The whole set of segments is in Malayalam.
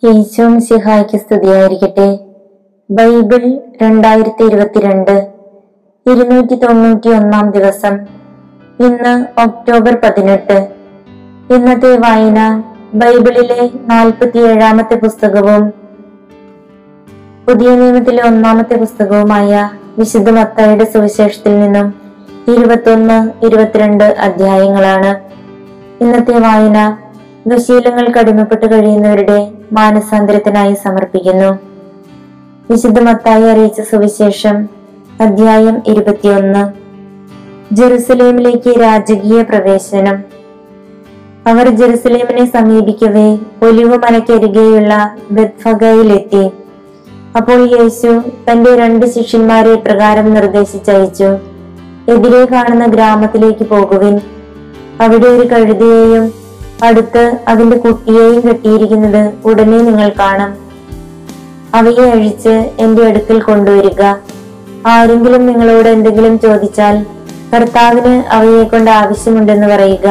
ഈശോ സിഹായ്ക്ക് സ്തുതിയായിരിക്കട്ടെ ബൈബിൾ രണ്ടായിരത്തി ഇരുപത്തിരണ്ട് ഇരുന്നൂറ്റി തൊണ്ണൂറ്റി ഒന്നാം ദിവസം ഇന്ന് ഒക്ടോബർ പതിനെട്ട് ഇന്നത്തെ വായന ബൈബിളിലെ നാൽപ്പത്തി ഏഴാമത്തെ പുസ്തകവും പുതിയ നിയമത്തിലെ ഒന്നാമത്തെ പുസ്തകവുമായ വിശുദ്ധ മത്തായുടെ സുവിശേഷത്തിൽ നിന്നും ഇരുപത്തൊന്ന് ഇരുപത്തിരണ്ട് അധ്യായങ്ങളാണ് ഇന്നത്തെ വായന ദുശീലങ്ങൾക്ക് അടിമപ്പെട്ട് കഴിയുന്നവരുടെ മാനസാന്തരത്തിനായി സമർപ്പിക്കുന്നു വിശുദ്ധ മത്തായി അറിയിച്ച സുവിശേഷം അധ്യായം ഇരുപത്തിയൊന്ന് ജെറുസലേമിലേക്ക് രാജകീയ പ്രവേശനം അവർ ജെറുസലേമിനെ സമീപിക്കവേ ഒലിവ് മലക്കരികെയുള്ള ബെത്ഫഗയിലെത്തി അപ്പോൾ യേശു തന്റെ രണ്ട് ശിഷ്യന്മാരെ പ്രകാരം നിർദ്ദേശിച്ചയച്ചു എതിരെ കാണുന്ന ഗ്രാമത്തിലേക്ക് പോകുവിൻ അവിടെ ഒരു കഴുതയെയും അടുത്ത് അതിന്റെ കുട്ടിയെയും കെട്ടിയിരിക്കുന്നത് ഉടനെ നിങ്ങൾ കാണും അവയെ അഴിച്ച് എന്റെ അടുക്കൽ കൊണ്ടുവരിക ആരെങ്കിലും നിങ്ങളോട് എന്തെങ്കിലും ചോദിച്ചാൽ കർത്താവിന് അവയെ കൊണ്ട് ആവശ്യമുണ്ടെന്ന് പറയുക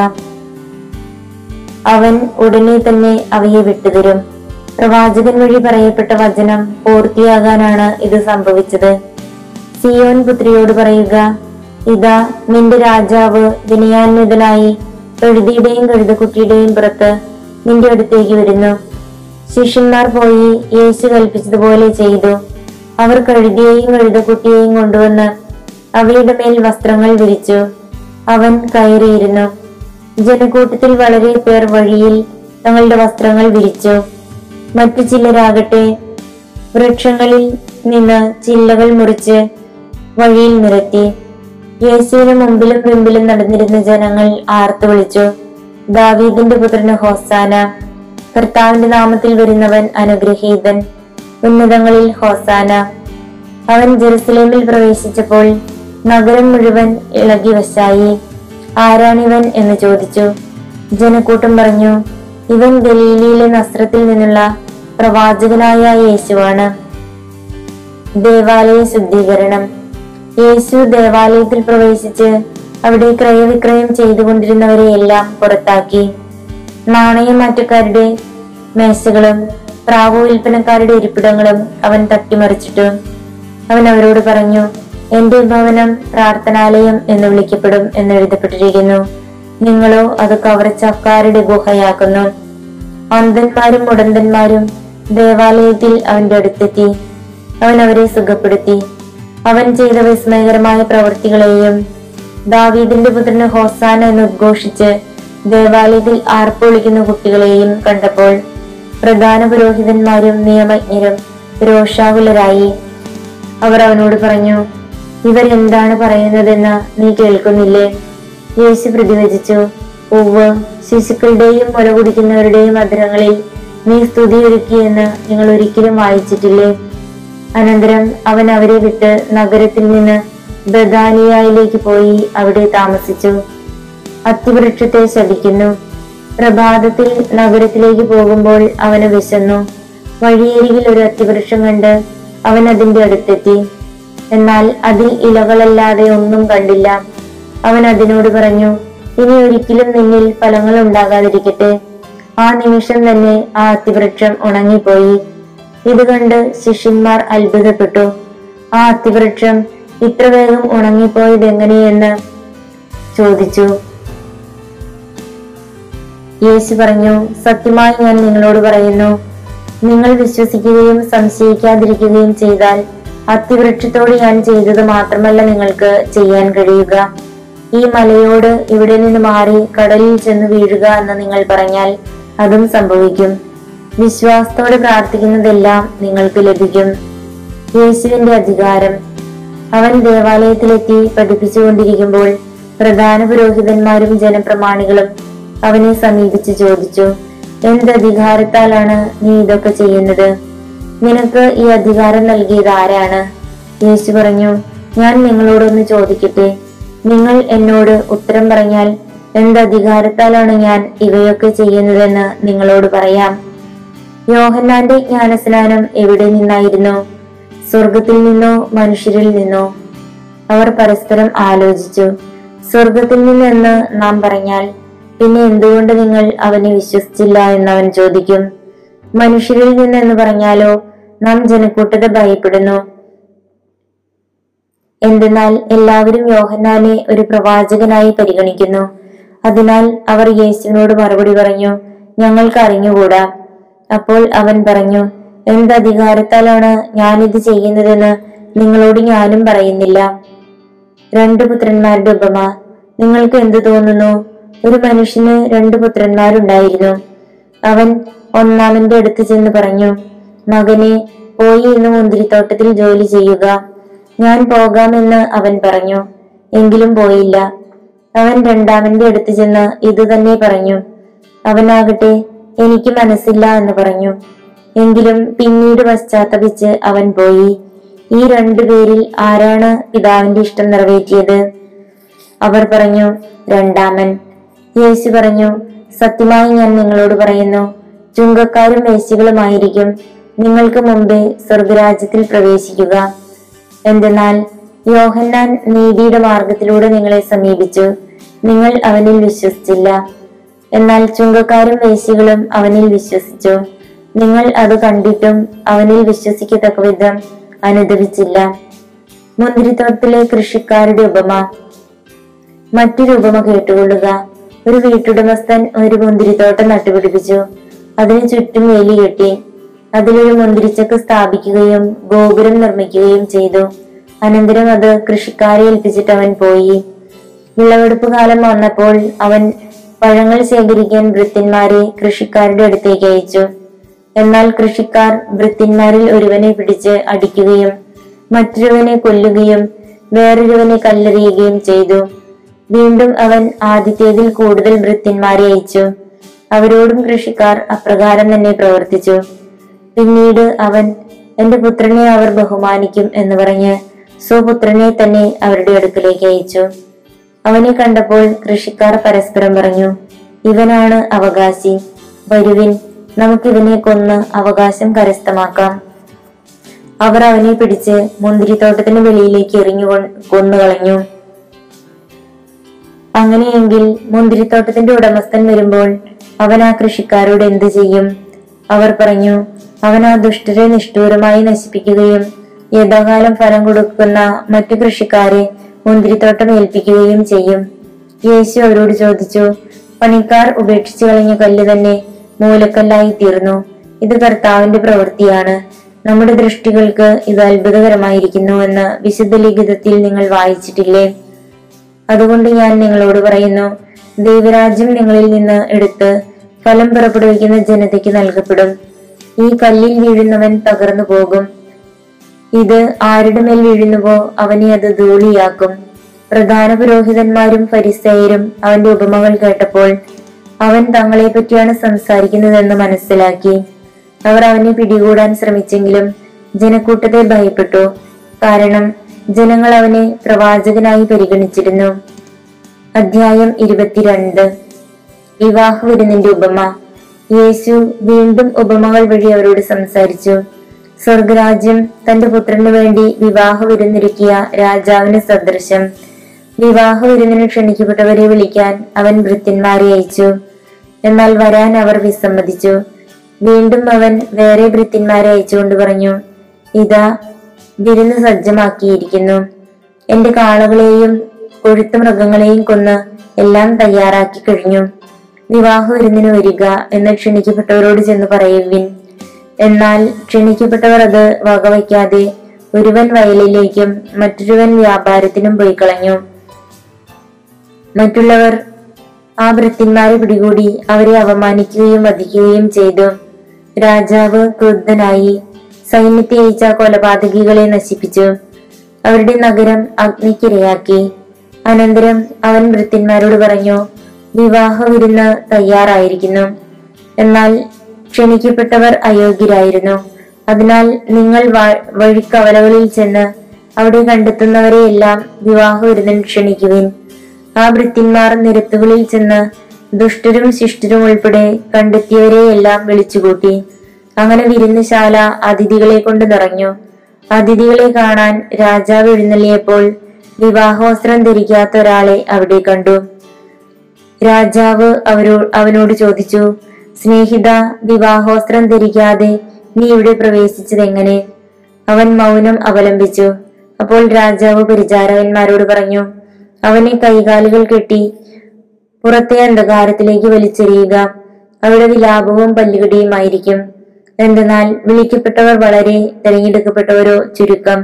അവൻ ഉടനെ തന്നെ അവയെ വിട്ടുതരും പ്രവാചകൻ വഴി പറയപ്പെട്ട വചനം പൂർത്തിയാകാനാണ് ഇത് സംഭവിച്ചത് സിയോൻ പുത്രിയോട് പറയുക ഇതാ നിന്റെ രാജാവ് വിനയാന്വിതനായി കഴുതിയുടെയും കഴുതക്കുട്ടിയുടെയും പുറത്ത് നിന്റെ അടുത്തേക്ക് വരുന്നു ശിഷ്യന്മാർ പോയി യേശു കൽപ്പിച്ചതുപോലെ ചെയ്തു അവർ കഴുതിയെയും കഴുതക്കുട്ടിയെയും കൊണ്ടുവന്ന് അവയുടെ മേൽ വസ്ത്രങ്ങൾ വിരിച്ചു അവൻ കയറിയിരുന്നു ജനക്കൂട്ടത്തിൽ വളരെ പേർ വഴിയിൽ തങ്ങളുടെ വസ്ത്രങ്ങൾ വിരിച്ചു മറ്റു ചിലരാകട്ടെ വൃക്ഷങ്ങളിൽ നിന്ന് ചില്ലകൾ മുറിച്ച് വഴിയിൽ നിരത്തി യേശുവിന് മുമ്പിലും പിമ്പിലും നടന്നിരുന്ന ജനങ്ങൾ ആർത്തു വിളിച്ചു ദാവീദിന്റെ പുത്രന് ഹോസാന കർത്താവിന്റെ നാമത്തിൽ വരുന്നവൻ അനുഗ്രഹീതൻ ഉന്നതങ്ങളിൽ ഹോസാന അവൻ ജെറുസലേമിൽ പ്രവേശിച്ചപ്പോൾ നഗരം മുഴുവൻ ഇളകി വശായി ആരാണിവൻ എന്ന് ചോദിച്ചു ജനക്കൂട്ടം പറഞ്ഞു ഇവൻ ഗലീലിയിലെ നസ്രത്തിൽ നിന്നുള്ള പ്രവാചകനായ യേശുവാണ് ദേവാലയ ശുദ്ധീകരണം യേശു ദേവാലയത്തിൽ പ്രവേശിച്ച് അവിടെ ക്രയവിക്രയം ചെയ്തുകൊണ്ടിരുന്നവരെ എല്ലാം പുറത്താക്കി നാണയമാറ്റക്കാരുടെ മേശകളും പ്രാവു വിൽപ്പനക്കാരുടെ ഇരിപ്പിടങ്ങളും അവൻ തട്ടിമറിച്ചിട്ടു അവൻ അവരോട് പറഞ്ഞു എന്റെ ഭവനം പ്രാർത്ഥനാലയം എന്ന് വിളിക്കപ്പെടും എന്ന് എഴുതപ്പെട്ടിരിക്കുന്നു നിങ്ങളോ അത് കവർച്ചക്കാരുടെ ഗുഹയാക്കുന്നു അന്ധന്മാരും മുടന്തന്മാരും ദേവാലയത്തിൽ അവന്റെ അടുത്തെത്തി അവൻ അവരെ സുഖപ്പെടുത്തി അവൻ ചെയ്ത വിസ്മയകരമായ പ്രവൃത്തികളെയും ദാവീദിന്റെ പുത്രന് ഹോസാന എന്ന് ഉദ്ഘോഷിച്ച് ദേവാലയത്തിൽ ആർപ്പൊളിക്കുന്ന കുട്ടികളെയും കണ്ടപ്പോൾ പ്രധാന പുരോഹിതന്മാരും നിയമജ്ഞരും രോഷാകുലരായി അവർ അവനോട് പറഞ്ഞു ഇവരെന്താണ് പറയുന്നതെന്ന് നീ കേൾക്കുന്നില്ലേ യേശു പ്രതിവചിച്ചു ഉവ്വ് ശിശുക്കളുടെയും മുല കുടിക്കുന്നവരുടെയും അധരങ്ങളിൽ നീ സ്തുതി ഒരുക്കിയെന്ന് നിങ്ങൾ ഒരിക്കലും വായിച്ചിട്ടില്ലേ അനന്തരം അവൻ അവരെ വിട്ട് നഗരത്തിൽ നിന്ന് ബദാനിയയിലേക്ക് പോയി അവിടെ താമസിച്ചു അത്തിവൃക്ഷത്തെ ശപിക്കുന്നു പ്രഭാതത്തിൽ നഗരത്തിലേക്ക് പോകുമ്പോൾ അവന് വിശന്നു വഴിയരികിൽ ഒരു അത്തിവൃക്ഷം കണ്ട് അവൻ അതിന്റെ അടുത്തെത്തി എന്നാൽ അതിൽ ഇലകളല്ലാതെ ഒന്നും കണ്ടില്ല അവൻ അതിനോട് പറഞ്ഞു ഇനി ഒരിക്കലും നിന്നിൽ ഫലങ്ങൾ ഉണ്ടാകാതിരിക്കട്ടെ ആ നിമിഷം തന്നെ ആ അത്തിവൃക്ഷം ഉണങ്ങിപ്പോയി ഇത് കണ്ട് ശിഷ്യന്മാർ അത്ഭുതപ്പെട്ടു ആ അത്തിവൃക്ഷം ഇത്ര വേഗം ഉണങ്ങിപ്പോയത് എങ്ങനെയെന്ന് ചോദിച്ചു യേശു പറഞ്ഞു സത്യമായി ഞാൻ നിങ്ങളോട് പറയുന്നു നിങ്ങൾ വിശ്വസിക്കുകയും സംശയിക്കാതിരിക്കുകയും ചെയ്താൽ അത്തിവൃക്ഷത്തോട് ഞാൻ ചെയ്തത് മാത്രമല്ല നിങ്ങൾക്ക് ചെയ്യാൻ കഴിയുക ഈ മലയോട് ഇവിടെ നിന്ന് മാറി കടലിൽ ചെന്ന് വീഴുക എന്ന് നിങ്ങൾ പറഞ്ഞാൽ അതും സംഭവിക്കും വിശ്വാസത്തോടെ പ്രാർത്ഥിക്കുന്നതെല്ലാം നിങ്ങൾക്ക് ലഭിക്കും യേശുവിന്റെ അധികാരം അവൻ ദേവാലയത്തിലെത്തി പഠിപ്പിച്ചുകൊണ്ടിരിക്കുമ്പോൾ പ്രധാന പുരോഹിതന്മാരും ജനപ്രമാണികളും അവനെ സമീപിച്ച് ചോദിച്ചു എന്ത് അധികാരത്താലാണ് നീ ഇതൊക്കെ ചെയ്യുന്നത് നിനക്ക് ഈ അധികാരം നൽകിയത് ആരാണ് യേശു പറഞ്ഞു ഞാൻ നിങ്ങളോടൊന്ന് ചോദിക്കട്ടെ നിങ്ങൾ എന്നോട് ഉത്തരം പറഞ്ഞാൽ എന്ത് അധികാരത്താലാണ് ഞാൻ ഇവയൊക്കെ ചെയ്യുന്നതെന്ന് നിങ്ങളോട് പറയാം യോഹന്നാന്റെ ജ്ഞാനസ്നാനം എവിടെ നിന്നായിരുന്നു സ്വർഗത്തിൽ നിന്നോ മനുഷ്യരിൽ നിന്നോ അവർ പരസ്പരം ആലോചിച്ചു സ്വർഗത്തിൽ നിന്നെന്ന് നാം പറഞ്ഞാൽ പിന്നെ എന്തുകൊണ്ട് നിങ്ങൾ അവനെ വിശ്വസിച്ചില്ല എന്നവൻ ചോദിക്കും മനുഷ്യരിൽ നിന്നെന്ന് പറഞ്ഞാലോ നാം ജനക്കൂട്ടത്തെ ഭയപ്പെടുന്നു എന്തെന്നാൽ എല്ലാവരും യോഹന്നാനെ ഒരു പ്രവാചകനായി പരിഗണിക്കുന്നു അതിനാൽ അവർ യേശുവിനോട് മറുപടി പറഞ്ഞു ഞങ്ങൾക്ക് അറിഞ്ഞുകൂടാ അപ്പോൾ അവൻ പറഞ്ഞു എന്തധികാരത്താലാണ് ഞാനിത് ചെയ്യുന്നതെന്ന് നിങ്ങളോട് ഞാനും പറയുന്നില്ല രണ്ടു പുത്രന്മാരുടെ ഉപമ നിങ്ങൾക്ക് എന്തു തോന്നുന്നു ഒരു മനുഷ്യന് രണ്ടു പുത്രന്മാരുണ്ടായിരുന്നു അവൻ ഒന്നാമന്റെ അടുത്ത് ചെന്ന് പറഞ്ഞു മകനെ പോയി ഇന്ന് മുന്തിരിത്തോട്ടത്തിൽ ജോലി ചെയ്യുക ഞാൻ പോകാമെന്ന് അവൻ പറഞ്ഞു എങ്കിലും പോയില്ല അവൻ രണ്ടാമന്റെ അടുത്ത് ചെന്ന് ഇതുതന്നെ പറഞ്ഞു അവനാകട്ടെ എനിക്ക് മനസ്സില്ല എന്ന് പറഞ്ഞു എങ്കിലും പിന്നീട് പശ്ചാത്തപിച്ച് അവൻ പോയി ഈ രണ്ടുപേരിൽ ആരാണ് പിതാവിന്റെ ഇഷ്ടം നിറവേറ്റിയത് അവർ പറഞ്ഞു രണ്ടാമൻ യേശു പറഞ്ഞു സത്യമായി ഞാൻ നിങ്ങളോട് പറയുന്നു ചുങ്കക്കാരും വേശ്യകളുമായിരിക്കും നിങ്ങൾക്ക് മുമ്പേ സ്വർഗരാജ്യത്തിൽ പ്രവേശിക്കുക എന്തെന്നാൽ യോഹന്നാൻ നീതിയുടെ മാർഗത്തിലൂടെ നിങ്ങളെ സമീപിച്ചു നിങ്ങൾ അവനിൽ വിശ്വസിച്ചില്ല എന്നാൽ ചുങ്കക്കാരും വേശ്യകളും അവനിൽ വിശ്വസിച്ചു നിങ്ങൾ അത് കണ്ടിട്ടും അവനിൽ വിശ്വസിക്കത്തക്ക വിധം അനുദപിച്ചില്ല മുന്തിരിത്തോട്ടത്തിലെ കൃഷിക്കാരുടെ ഉപമ മറ്റൊരു ഉപമ കേട്ടുകൊള്ളുക ഒരു വീട്ടുടമസ്ഥൻ ഒരു മുന്തിരിത്തോട്ടം നട്ടുപിടിപ്പിച്ചു അതിന് ചുറ്റും വേലി കെട്ടി അതിലൊരു മുന്തിരിച്ചക്ക് സ്ഥാപിക്കുകയും ഗോപുരം നിർമ്മിക്കുകയും ചെയ്തു അനന്തരം അത് കൃഷിക്കാരെ ഏൽപ്പിച്ചിട്ട് അവൻ പോയി വിളവെടുപ്പ് കാലം വന്നപ്പോൾ അവൻ പഴങ്ങൾ ശേഖരിക്കാൻ വൃത്യന്മാരെ കൃഷിക്കാരുടെ അടുത്തേക്ക് അയച്ചു എന്നാൽ കൃഷിക്കാർ വൃത്യന്മാരിൽ ഒരുവനെ പിടിച്ച് അടിക്കുകയും മറ്റൊരുവനെ കൊല്ലുകയും വേറൊരുവനെ കല്ലെറിയുകയും ചെയ്തു വീണ്ടും അവൻ ആദ്യത്തേതിൽ കൂടുതൽ വൃത്യന്മാരെ അയച്ചു അവരോടും കൃഷിക്കാർ അപ്രകാരം തന്നെ പ്രവർത്തിച്ചു പിന്നീട് അവൻ എന്റെ പുത്രനെ അവർ ബഹുമാനിക്കും എന്ന് പറഞ്ഞ് സ്വപുത്രനെ തന്നെ അവരുടെ അടുക്കലേക്ക് അയച്ചു അവനെ കണ്ടപ്പോൾ കൃഷിക്കാർ പരസ്പരം പറഞ്ഞു ഇവനാണ് അവകാശി വരുവിൻ നമുക്കിവനെ കൊന്ന് അവകാശം കരസ്ഥമാക്കാം അവർ അവനെ പിടിച്ച് മുന്തിരിത്തോട്ടത്തിന് വെളിയിലേക്ക് എറിഞ്ഞു കൊ- കൊന്നുകളഞ്ഞു അങ്ങനെയെങ്കിൽ മുന്തിരിത്തോട്ടത്തിന്റെ ഉടമസ്ഥൻ വരുമ്പോൾ അവൻ ആ കൃഷിക്കാരോട് എന്തു ചെയ്യും അവർ പറഞ്ഞു അവൻ ആ ദുഷ്ടരെ നിഷ്ഠൂരമായി നശിപ്പിക്കുകയും യഥാകാലം ഫലം കൊടുക്കുന്ന മറ്റു കൃഷിക്കാരെ മുന്തിരിത്തോട്ടം ഏൽപ്പിക്കുകയും ചെയ്യും യേശു അവരോട് ചോദിച്ചു പണിക്കാർ ഉപേക്ഷിച്ചു കളഞ്ഞ കല്ല് തന്നെ മൂലക്കല്ലായി തീർന്നു ഇത് കർത്താവിന്റെ പ്രവൃത്തിയാണ് നമ്മുടെ ദൃഷ്ടികൾക്ക് ഇത് അത്ഭുതകരമായിരിക്കുന്നു എന്ന് വിശുദ്ധ ലിഖിതത്തിൽ നിങ്ങൾ വായിച്ചിട്ടില്ലേ അതുകൊണ്ട് ഞാൻ നിങ്ങളോട് പറയുന്നു ദൈവരാജ്യം നിങ്ങളിൽ നിന്ന് എടുത്ത് ഫലം പുറപ്പെടുവിക്കുന്ന ജനതയ്ക്ക് നൽകപ്പെടും ഈ കല്ലിൽ വീഴുന്നവൻ തകർന്നു പോകും ഇത് ആരുടെ മേൽ വീഴുന്നുവോ അവനെ അത് ധൂളിയാക്കും പ്രധാന പുരോഹിതന്മാരും ഫരിസേയരും അവന്റെ ഉപമകൾ കേട്ടപ്പോൾ അവൻ തങ്ങളെ പറ്റിയാണ് സംസാരിക്കുന്നതെന്ന് മനസ്സിലാക്കി അവർ അവനെ പിടികൂടാൻ ശ്രമിച്ചെങ്കിലും ജനക്കൂട്ടത്തെ ഭയപ്പെട്ടു കാരണം ജനങ്ങൾ അവനെ പ്രവാചകനായി പരിഗണിച്ചിരുന്നു അധ്യായം ഇരുപത്തിരണ്ട് വിവാഹ വിരുന്നിന്റെ ഉപമ യേശു വീണ്ടും ഉപമകൾ വഴി അവരോട് സംസാരിച്ചു സ്വർഗരാജ്യം തന്റെ പുത്രന് വേണ്ടി വിവാഹ വിരുന്നൊരുക്കിയ രാജാവിന് സദൃശം വിവാഹ വിരുന്നിന് ക്ഷണിക്കപ്പെട്ടവരെ വിളിക്കാൻ അവൻ ഭൃത്യന്മാരെ അയച്ചു എന്നാൽ വരാൻ അവർ വിസമ്മതിച്ചു വീണ്ടും അവൻ വേറെ ഭൃത്യന്മാരെ അയച്ചുകൊണ്ട് പറഞ്ഞു ഇതാ വിരുന്ന് സജ്ജമാക്കിയിരിക്കുന്നു എന്റെ കാളകളെയും കൊഴുത്ത മൃഗങ്ങളെയും കൊന്ന് എല്ലാം തയ്യാറാക്കി കഴിഞ്ഞു വിവാഹ വിരുന്നിന് വരിക എന്ന് ക്ഷണിക്കപ്പെട്ടവരോട് ചെന്ന് പറയുവിൻ എന്നാൽ ക്ഷണിക്കപ്പെട്ടവർ അത് വകവയ്ക്കാതെ ഒരുവൻ വയലിലേക്കും മറ്റൊരുവൻ വ്യാപാരത്തിനും പോയി കളഞ്ഞു മറ്റുള്ളവർ ആ ഭൃത്യന്മാരെ പിടികൂടി അവരെ അപമാനിക്കുകയും വധിക്കുകയും ചെയ്തു രാജാവ് ക്രുദ്ധനായി സൈന്യത്തെ അയച്ച കൊലപാതകികളെ നശിപ്പിച്ചു അവരുടെ നഗരം അഗ്നിക്കിരയാക്കി അനന്തരം അവൻ ഭൃത്യന്മാരോട് പറഞ്ഞു വിവാഹ വിരുന്ന് തയ്യാറായിരിക്കുന്നു എന്നാൽ ക്ഷണിക്കപ്പെട്ടവർ അയോഗ്യരായിരുന്നു അതിനാൽ നിങ്ങൾ വ- വഴിക്കവലകളിൽ ചെന്ന് അവിടെ കണ്ടെത്തുന്നവരെയെല്ലാം വിവാഹ വിരുന്നിന് ക്ഷണിക്കുവിൻ ആ ഭൃത്യന്മാർ നിരത്തുകളിൽ ചെന്ന് ദുഷ്ടരും ശിഷ്ടരും ഉൾപ്പെടെ കണ്ടെത്തിയവരെയെല്ലാം വിളിച്ചുകൂട്ടി അങ്ങനെ വിരുന്നുശാല അതിഥികളെ കൊണ്ട് നിറഞ്ഞു അതിഥികളെ കാണാൻ രാജാവ് എഴുന്നള്ളിയപ്പോൾ വിവാഹവസ്ത്രം ധരിക്കാത്ത ഒരാളെ അവിടെ കണ്ടു രാജാവ് അവരോ അവനോട് ചോദിച്ചു സ്നേഹിത വിവാഹോസ്ത്രം ധരിക്കാതെ നീ ഇവിടെ പ്രവേശിച്ചതെങ്ങനെ അവൻ മൗനം അവലംബിച്ചു അപ്പോൾ രാജാവ് പരിചാരകന്മാരോട് പറഞ്ഞു അവനെ കൈകാലുകൾ കെട്ടി പുറത്തെ അന്ധകാരത്തിലേക്ക് വലിച്ചെറിയുക അവിടെ വിലാപവും പല്ലുകടിയുമായിരിക്കും എന്തെന്നാൽ വിളിക്കപ്പെട്ടവർ വളരെ തിരഞ്ഞെടുക്കപ്പെട്ടവരോ ചുരുക്കം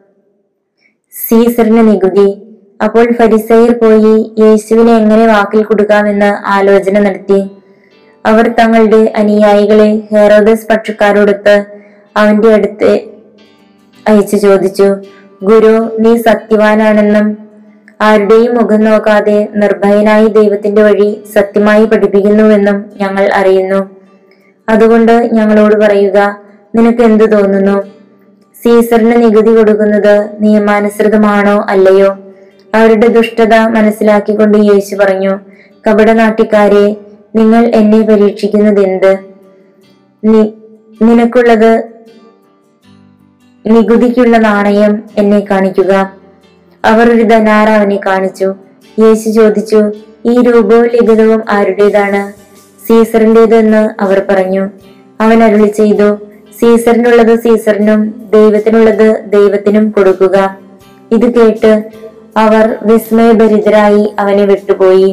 സീസറിന് നികുതി അപ്പോൾ ഫരിസയർ പോയി യേശുവിനെ എങ്ങനെ വാക്കിൽ കൊടുക്കാമെന്ന് ആലോചന നടത്തി അവർ തങ്ങളുടെ അനുയായികളെ ഹെറോദസ് പക്ഷക്കാരോടൊത്ത് അവന്റെ അടുത്ത് അയച്ചു ചോദിച്ചു ഗുരു നീ സത്യവാനാണെന്നും ആരുടെയും മുഖം നോക്കാതെ നിർഭയനായി ദൈവത്തിന്റെ വഴി സത്യമായി പഠിപ്പിക്കുന്നുവെന്നും ഞങ്ങൾ അറിയുന്നു അതുകൊണ്ട് ഞങ്ങളോട് പറയുക നിനക്ക് എന്തു തോന്നുന്നു സീസറിന് നികുതി കൊടുക്കുന്നത് നിയമാനുസൃതമാണോ അല്ലയോ അവരുടെ ദുഷ്ടത മനസ്സിലാക്കിക്കൊണ്ട് യേശു പറഞ്ഞു കപടനാട്ടിക്കാരെ നിങ്ങൾ എന്നെ പരീക്ഷിക്കുന്നത് എന്ത് നി- നിനക്കുള്ളത് നികുതിക്കുള്ള നാണയം എന്നെ കാണിക്കുക അവർ ഒരു ധനാറ അവനെ കാണിച്ചു യേശു ചോദിച്ചു ഈ രൂപവും ലിഖിതവും ആരുടേതാണ് സീസറിന്റേതെന്ന് അവർ പറഞ്ഞു അവൻ അരുളി ചെയ്തു സീസറിനുള്ളത് സീസറിനും ദൈവത്തിനുള്ളത് ദൈവത്തിനും കൊടുക്കുക ഇത് കേട്ട് അവർ വിസ്മയഭരിതരായി അവനെ വിട്ടുപോയി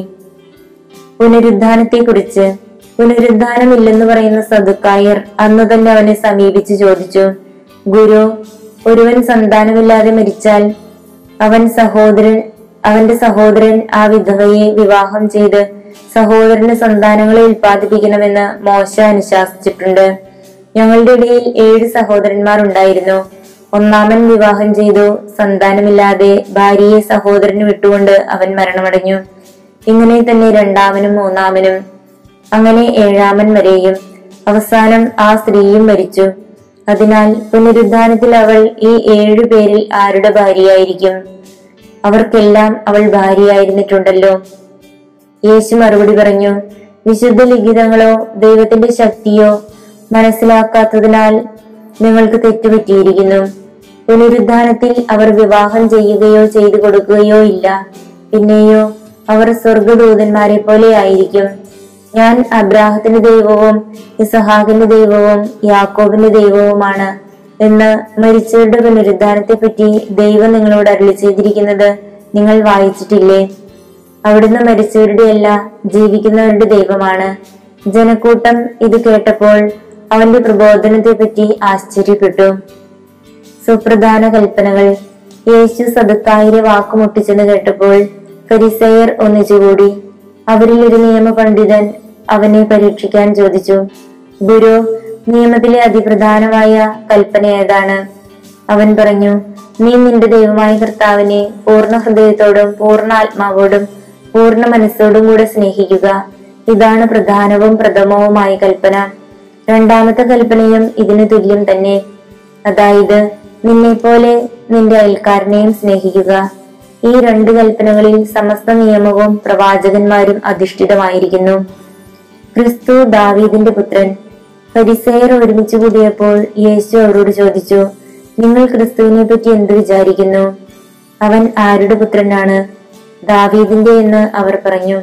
പുനരുദ്ധാനത്തെക്കുറിച്ച് പുനരുദ്ധാനമില്ലെന്ന് പറയുന്ന സദുക്കായർ അന്ന് തന്നെ അവനെ സമീപിച്ച് ചോദിച്ചു ഗുരു ഒരുവൻ സന്താനമില്ലാതെ മരിച്ചാൽ അവൻ സഹോദരൻ അവന്റെ സഹോദരൻ ആ വിധവയെ വിവാഹം ചെയ്ത് സഹോദരന് സന്താനങ്ങളെ ഉൽപ്പാദിപ്പിക്കണമെന്ന് മോശ അനുശാസിച്ചിട്ടുണ്ട് ഞങ്ങളുടെ ഇടയിൽ ഏഴ് സഹോദരന്മാർ ഉണ്ടായിരുന്നു ഒന്നാമൻ വിവാഹം ചെയ്തു സന്താനമില്ലാതെ ഭാര്യയെ സഹോദരന് വിട്ടുകൊണ്ട് അവൻ മരണമടഞ്ഞു ഇങ്ങനെ തന്നെ രണ്ടാമനും മൂന്നാമനും അങ്ങനെ ഏഴാമൻ വരെയും അവസാനം ആ സ്ത്രീയും മരിച്ചു അതിനാൽ പുനരുദ്ധാനത്തിൽ അവൾ ഈ ഏഴു പേരിൽ ആരുടെ ഭാര്യയായിരിക്കും അവർക്കെല്ലാം അവൾ ഭാര്യയായിരുന്നിട്ടുണ്ടല്ലോ യേശു മറുപടി പറഞ്ഞു വിശുദ്ധ ലിഖിതങ്ങളോ ദൈവത്തിന്റെ ശക്തിയോ മനസ്സിലാക്കാത്തതിനാൽ നിങ്ങൾക്ക് തെറ്റുപറ്റിയിരിക്കുന്നു പുനരുദ്ധാനത്തിൽ അവർ വിവാഹം ചെയ്യുകയോ ചെയ്തു കൊടുക്കുകയോ ഇല്ല പിന്നെയോ അവർ സ്വർഗദൂതന്മാരെ പോലെ ആയിരിക്കും ഞാൻ അബ്രാഹത്തിന്റെ ദൈവവും ഇസഹാക്കിന്റെ ദൈവവും യാക്കോബിന്റെ ദൈവവുമാണ് എന്ന് മരിച്ചവരുടെ പുനരുദ്ധാനത്തെ പറ്റി ദൈവം നിങ്ങളോട് അരുളി ചെയ്തിരിക്കുന്നത് നിങ്ങൾ വായിച്ചിട്ടില്ലേ അവിടുന്ന് മരിച്ചവരുടെ അല്ല ജീവിക്കുന്നവരുടെ ദൈവമാണ് ജനക്കൂട്ടം ഇത് കേട്ടപ്പോൾ അവന്റെ പ്രബോധനത്തെ പറ്റി ആശ്ചര്യപ്പെട്ടു സുപ്രധാന കൽപ്പനകൾ യേശു സദക്കായിരെ വാക്കുമുട്ടിച്ചെന്ന് കേട്ടപ്പോൾ ഫരിസയർ ഒന്നിച്ചുകൂടി അവരിൽ ഒരു നിയമ പണ്ഡിതൻ അവനെ പരീക്ഷിക്കാൻ ചോദിച്ചു ഗുരു നിയമത്തിലെ അതിപ്രധാനമായ കൽപ്പന ഏതാണ് അവൻ പറഞ്ഞു നീ നിന്റെ ദൈവമായ കർത്താവിനെ പൂർണ്ണ ഹൃദയത്തോടും പൂർണ്ണ ആത്മാവോടും പൂർണ്ണ മനസ്സോടും കൂടെ സ്നേഹിക്കുക ഇതാണ് പ്രധാനവും പ്രഥമവുമായ കൽപ്പന രണ്ടാമത്തെ കൽപ്പനയും ഇതിന് തുല്യം തന്നെ അതായത് നിന്നെ പോലെ നിന്റെ അയൽക്കാരനെയും സ്നേഹിക്കുക ഈ രണ്ട് കൽപ്പനകളിൽ സമസ്ത നിയമവും പ്രവാചകന്മാരും അധിഷ്ഠിതമായിരിക്കുന്നു ക്രിസ്തു ദാവീദിന്റെ പുത്രൻ പരിസയർ ഒരുമിച്ച് കൂടിയപ്പോൾ യേശു അവരോട് ചോദിച്ചു നിങ്ങൾ ക്രിസ്തുവിനെ പറ്റി എന്ത് വിചാരിക്കുന്നു അവൻ ആരുടെ പുത്രനാണ് ദാവീദിന്റെ എന്ന് അവർ പറഞ്ഞു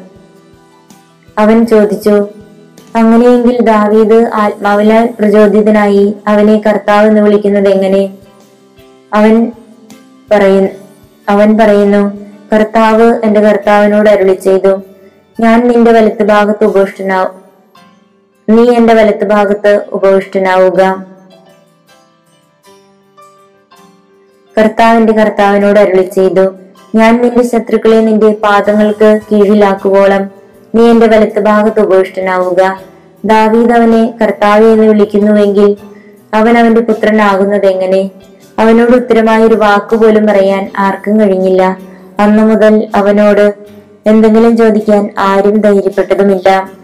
അവൻ ചോദിച്ചു അങ്ങനെയെങ്കിൽ ദാവീദ് ആത്മാവിലാൽ പ്രചോദിതനായി അവനെ കർത്താവ് എന്ന് വിളിക്കുന്നത് എങ്ങനെ അവൻ പറയ അവൻ പറയുന്നു കർത്താവ് എന്റെ കർത്താവിനോട് അരുളി ചെയ്തു ഞാൻ നിന്റെ വലത്ത് ഭാഗത്ത് ഉപവിഷ്ടനാവും നീ എന്റെ വലത്ത് ഭാഗത്ത് ഉപവിഷ്ടനാവുക കർത്താവിന്റെ കർത്താവിനോട് അരുളി ചെയ്തു ഞാൻ നിന്റെ ശത്രുക്കളെ നിന്റെ പാദങ്ങൾക്ക് കീഴിലാക്കുവോളം നീ എന്റെ വലത്ത് ഭാഗത്ത് ഉപവിഷ്ടനാവുക ദാവീദ് അവനെ കർത്താവെ എന്ന് വിളിക്കുന്നുവെങ്കിൽ അവൻ അവന്റെ പുത്രനാകുന്നത് എങ്ങനെ അവനോട് ഉത്തരമായ ഒരു വാക്കുപോലും പറയാൻ ആർക്കും കഴിഞ്ഞില്ല അന്നു മുതൽ അവനോട് എന്തെങ്കിലും ചോദിക്കാൻ ആരും ധൈര്യപ്പെട്ടതുമില്ല